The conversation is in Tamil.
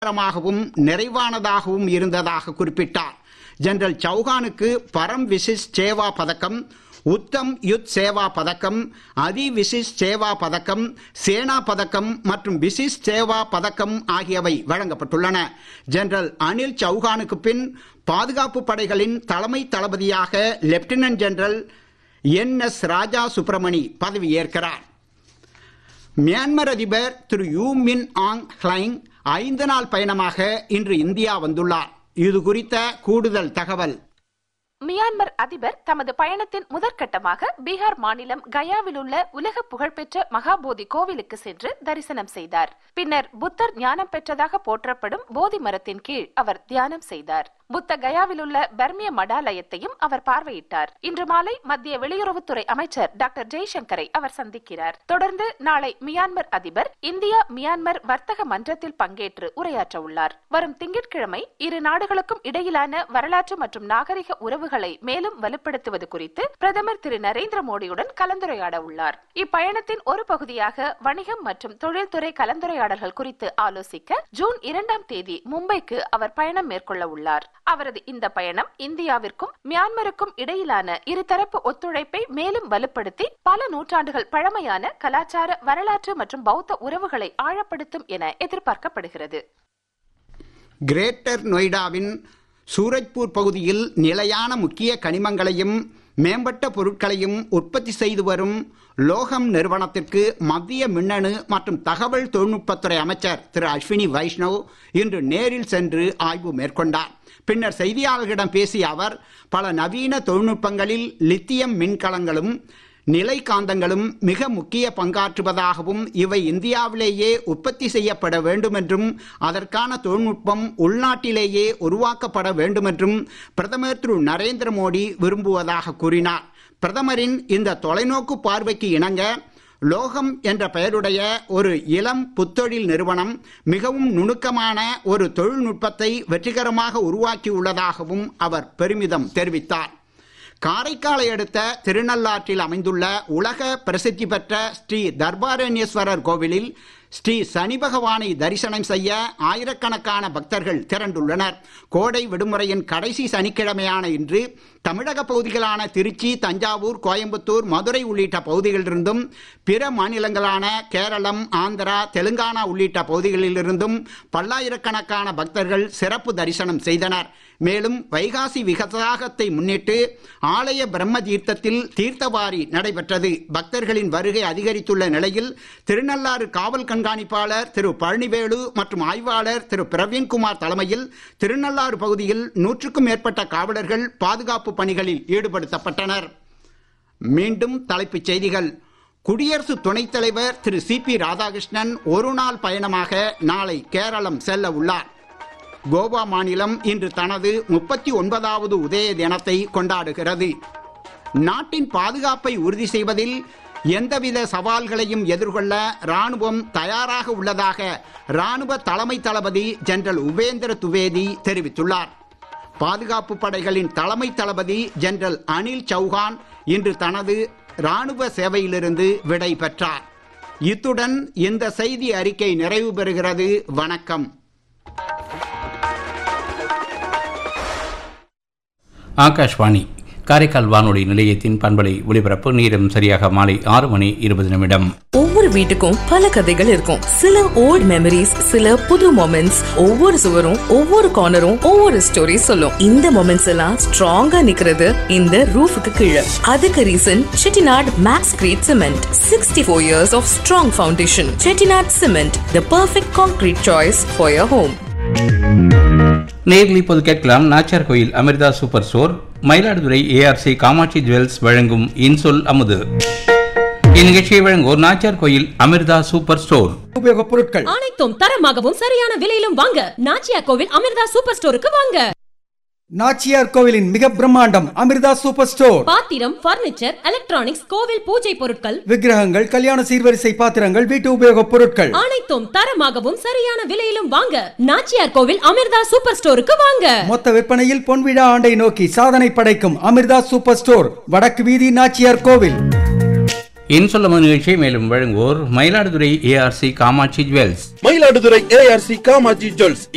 வெற்றிகரமாகவும் நிறைவானதாகவும் இருந்ததாக குறிப்பிட்டார் ஜெனரல் சௌகானுக்கு பரம் விசிஷ் சேவா பதக்கம் உத்தம் யுத் சேவா பதக்கம் அதி விசிஷ் சேவா பதக்கம் சேனா பதக்கம் மற்றும் விசிஷ் சேவா பதக்கம் ஆகியவை வழங்கப்பட்டுள்ளன ஜெனரல் அனில் சௌகானுக்கு பின் பாதுகாப்பு படைகளின் தலைமை தளபதியாக lieutenant general N S Raja Subramani பதவியேற்கிறார் மியான்மர் அதிபர் திரு யூ மின் ஆங் ஹ்லைங் ஐந்து நாள் பயணமாக இன்று இந்தியா வந்துள்ளார் இது குறித்த கூடுதல் தகவல் மியான்மர் அதிபர் தமது பயணத்தின் முதற்கட்டமாக பீகார் மாநிலம் கயாவில் உள்ள உலக புகழ்பெற்ற மகாபோதி கோவிலுக்கு சென்று தரிசனம் செய்தார் பின்னர் புத்தர் ஞானம் பெற்றதாக போற்றப்படும் போதி மரத்தின் கீழ் அவர் தியானம் செய்தார் புத்த கயாவில் உள்ள பர்மிய மடாலயத்தையும் அவர் பார்வையிட்டார் இன்று மாலை மத்திய வெளியுறவுத்துறை அமைச்சர் டாக்டர் ஜெய்சங்கரை அவர் சந்திக்கிறார் தொடர்ந்து நாளை மியான்மர் அதிபர் இந்தியா மியான்மர் வர்த்தக மன்றத்தில் பங்கேற்று உரையாற்ற உள்ளார் வரும் திங்கட்கிழமை இரு நாடுகளுக்கும் இடையிலான வரலாற்று மற்றும் நாகரிக உறவுகளை மேலும் வலுப்படுத்துவது குறித்து பிரதமர் திரு நரேந்திர மோடியுடன் கலந்துரையாட உள்ளார் இப்பயணத்தின் ஒரு பகுதியாக வணிகம் மற்றும் தொழில்துறை கலந்துரையாடல்கள் குறித்து ஆலோசிக்க ஜூன் இரண்டாம் தேதி மும்பைக்கு அவர் பயணம் மேற்கொள்ள உள்ளார் அவரது இந்த பயணம் இந்தியாவிற்கும் மியான்மருக்கும் இடையிலான இருதரப்பு ஒத்துழைப்பை மேலும் வலுப்படுத்தி பல நூற்றாண்டுகள் பழமையான கலாச்சார வரலாற்று மற்றும் பௌத்த உறவுகளை ஆழப்படுத்தும் என எதிர்பார்க்கப்படுகிறது கிரேட்டர் நொய்டாவின் சூரஜ்பூர் பகுதியில் நிலையான முக்கிய கனிமங்களையும் மேம்பட்ட பொருட்களையும் உற்பத்தி செய்து வரும் லோகம் நிறுவனத்திற்கு மத்திய மின்னணு மற்றும் தகவல் தொழில்நுட்பத்துறை அமைச்சர் திரு அஸ்வினி வைஷ்ணவ் இன்று நேரில் சென்று ஆய்வு மேற்கொண்டார் பின்னர் செய்தியாளர்களிடம் பேசிய அவர் பல நவீன தொழில்நுட்பங்களில் லித்தியம் மின்கலங்களும் நிலை காந்தங்களும் மிக முக்கிய பங்காற்றுவதாகவும் இவை இந்தியாவிலேயே உற்பத்தி செய்யப்பட வேண்டும் என்றும் அதற்கான தொழில்நுட்பம் உள்நாட்டிலேயே உருவாக்கப்பட வேண்டும் என்றும் பிரதமர் திரு நரேந்திர மோடி விரும்புவதாக கூறினார் பிரதமரின் இந்த தொலைநோக்கு பார்வைக்கு இணங்க லோகம் என்ற பெயருடைய ஒரு இளம் புத்தொழில் நிறுவனம் மிகவும் நுணுக்கமான ஒரு தொழில்நுட்பத்தை வெற்றிகரமாக உருவாக்கியுள்ளதாகவும் அவர் பெருமிதம் தெரிவித்தார் காரைக்காலை அடுத்த திருநள்ளாற்றில் அமைந்துள்ள உலக பிரசித்தி பெற்ற ஸ்ரீ தர்பாரண்யேஸ்வரர் கோவிலில் ஸ்ரீ சனி பகவானை தரிசனம் செய்ய ஆயிரக்கணக்கான பக்தர்கள் திரண்டுள்ளனர் கோடை விடுமுறையின் கடைசி சனிக்கிழமையான இன்று தமிழக பகுதிகளான திருச்சி தஞ்சாவூர் கோயம்புத்தூர் மதுரை உள்ளிட்ட பகுதிகளிலிருந்தும் பிற மாநிலங்களான கேரளம் ஆந்திரா தெலுங்கானா உள்ளிட்ட பகுதிகளிலிருந்தும் பல்லாயிரக்கணக்கான பக்தர்கள் சிறப்பு தரிசனம் செய்தனர் மேலும் வைகாசி விகசாகத்தை முன்னிட்டு ஆலய பிரம்ம தீர்த்தத்தில் தீர்த்தவாரி நடைபெற்றது பக்தர்களின் வருகை அதிகரித்துள்ள நிலையில் திருநள்ளாறு காவல் கண்காணிப்பாளர் திரு பழனிவேலு மற்றும் ஆய்வாளர் திரு பிரவீன்குமார் தலைமையில் திருநள்ளாறு பகுதியில் நூற்றுக்கும் மேற்பட்ட காவலர்கள் பாதுகாப்பு பணிகளில் ஈடுபடுத்தப்பட்டனர் மீண்டும் தலைப்புச் செய்திகள் குடியரசு துணைத் தலைவர் திரு சி பி ராதாகிருஷ்ணன் ஒரு நாள் பயணமாக நாளை கேரளம் செல்ல உள்ளார் கோவா மாநிலம் இன்று தனது முப்பத்தி ஒன்பதாவது உதய தினத்தை கொண்டாடுகிறது நாட்டின் பாதுகாப்பை உறுதி செய்வதில் எந்தவித சவால்களையும் எதிர்கொள்ள ராணுவம் தயாராக உள்ளதாக ராணுவ தலைமை தளபதி ஜெனரல் உபேந்திர துவேதி தெரிவித்துள்ளார் பாதுகாப்பு படைகளின் தலைமை தளபதி ஜெனரல் அனில் சௌஹான் இன்று தனது ராணுவ சேவையிலிருந்து விடை பெற்றார் இத்துடன் இந்த செய்தி அறிக்கை நிறைவு பெறுகிறது வணக்கம் ஆகாஷ்வாணி காரைக்கால் வானொலி நிலையத்தின் பண்பலை ஒலிபரப்பு நேரம் சரியாக மாலை ஆறு மணி இருபது நிமிடம் ஒவ்வொரு வீட்டுக்கும் பல கதைகள் இருக்கும் சில ஓல்ட் மெமரிஸ் சில புது மொமெண்ட்ஸ் ஒவ்வொரு சுவரும் ஒவ்வொரு கார்னரும் ஒவ்வொரு ஸ்டோரி சொல்லும் இந்த மொமெண்ட்ஸ் எல்லாம் ஸ்ட்ராங்கா நிக்கிறது இந்த ரூஃபுக்கு கீழே அதுக்கு reason Chettinad max grade cement sixty four years of strong foundation Chettinad cement the perfect concrete choice for your home நேரில் இப்போது கேட்கலாம் Nachiyar Koil Amritha super store Mayiladuthurai ARC Kamatchi jewels வழங்கும் இன்சொல் அமுது இந்நிகழ்ச்சியை வழங்குவோர் நாச்சியார் கோயில் அமிர்தா சூப்பர் ஸ்டோர் உபயோகப் பொருட்கள் அனைத்தும் தரமாகவும் சரியான விலையிலும் வாங்க நாச்சியா கோவில் அமிர்தா சூப்பர் ஸ்டோருக்கு வாங்க நாச்சியார் கோவிலின் மிக பிரம்மாண்டம் அமிர்தா சூப்பர் ஸ்டோர் பாத்திரம் பர்னிச்சர் எலக்ட்ரானிக்ஸ் கோவில் பூஜை பொருட்கள் விக்கிரகங்கள் கல்யாண சீர்வரிசை பாத்திரங்கள் வீட்டு உபயோகப் பொருட்கள் அனைத்தும் தரமாகவும் சரியான விலையிலும் வாங்க நாச்சியார் கோவில் அமிர்தா சூப்பர் ஸ்டோருக்கு வாங்க மொத்த விற்பனையில் பொன்விழா ஆண்டை நோக்கி சாதனை படைக்கும் அமிர்தா சூப்பர் ஸ்டோர் வடக்கு வீதி நாச்சியார் கோவில் இன்சொல் அமுது நிகழ்ச்சியை மேலும் வழங்குவோர் Mayiladuthurai ARC Kamatchi jewels Mayiladuthurai ARC Kamatchi jewels